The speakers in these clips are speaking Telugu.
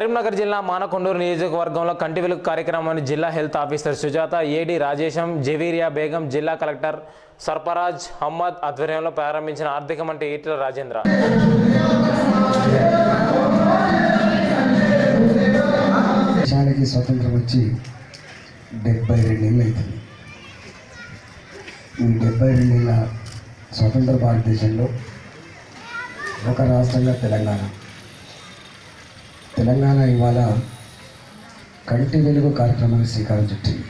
కరీంనగర్ జిల్లా మానకొండూరు నియోజకవర్గంలో కంటి వెలుగు కార్యక్రమాన్ని జిల్లా health officer Sujatha AD Rajesham Javeria Begum జిల్లా కలెక్టర్ సర్ఫరాజ్ అహ్మద్ ఆధ్వర్యంలో ప్రారంభించిన ఆర్థిక మంత్రి ఈటెల రాజేంద్ర దేశానికి స్వతంత్రం వచ్చి డెబ్బై రెండేళ్ళు అవుతుంది ఈ డెబ్బై రెండేళ్ళ స్వతంత్ర భారతదేశంలో ఒక రాష్ట్రంగా తెలంగాణ తెలంగాణ ఇవాళ కంటి వెలుగు కార్యక్రమానికి శ్రీకారం చుట్టింది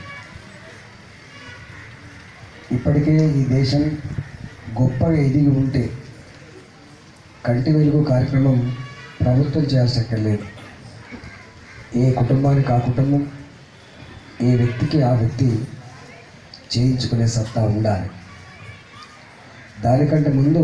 ఇప్పటికే ఈ దేశం గొప్పగా ఎదిగి ఉంటే కంటి వెలుగు కార్యక్రమం ప్రభుత్వం చేయాల్సిన లేదు ఏ కుటుంబానికి ఆ కుటుంబం ఏ వ్యక్తికి ఆ వ్యక్తి చేయించుకునే సత్తా ఉండాలి దానికంటే ముందు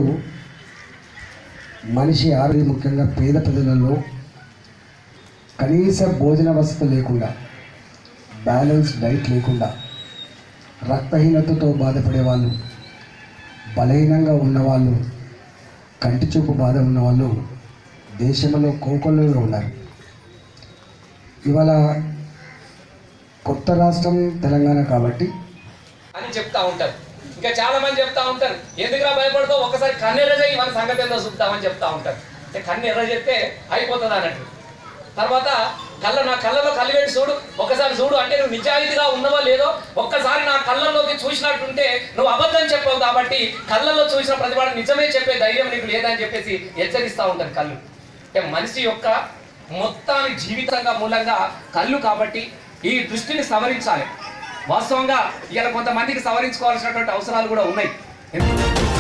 మనిషి ఆరోగ్యం ముఖ్యంగా పేద ప్రజలలో కనీస భోజన వసతి లేకుండా బ్యాలెన్స్ డైట్ లేకుండా రక్తహీనతతో బాధపడే వాళ్ళు బలహీనంగా ఉన్నవాళ్ళు కంటి చూపు బాధ ఉన్నవాళ్ళు దేశంలో కోకొల్లుగా ఉన్నారు ఇవాళ కొత్త రాష్ట్రం తెలంగాణ కాబట్టి అని చెప్తా ఉంటారు ఇంకా చాలా మంది చెప్తా ఉంటారు ఎందుకురా భయపడతావు ఒకసారి కన్ను ఎర్ర చేయి మన సంగతి ఏందో చూపుతామని చెప్తా ఉంటారు అంటే కన్ను ఎర్ర చెప్తే అయిపోతుంది అన్నట్టు తర్వాత కళ్ళ నా కళ్ళలో కళ్ళు పెట్టి చూడు ఒకసారి చూడు అంటే నువ్వు నిజాయితీగా ఉన్నవో లేదో ఒక్కసారి నా కళ్ళల్లోకి చూసినట్టుంటే నువ్వు అబద్ధం చెప్పావు కాబట్టి కళ్ళల్లో చూసిన ప్రతివాడు నిజమే చెప్పే ధైర్యం నీకు లేదని చెప్పేసి హెచ్చరిస్తూ ఉంటారు కళ్ళు అంటే మనిషి యొక్క మొత్తానికి జీవితంగా మూలంగా కళ్ళు కాబట్టి ఈ దృష్టిని సవరించాలి వాస్తవంగా ఇలా కొంతమందికి సవరించుకోవాల్సినటువంటి అవసరాలు కూడా ఉన్నాయి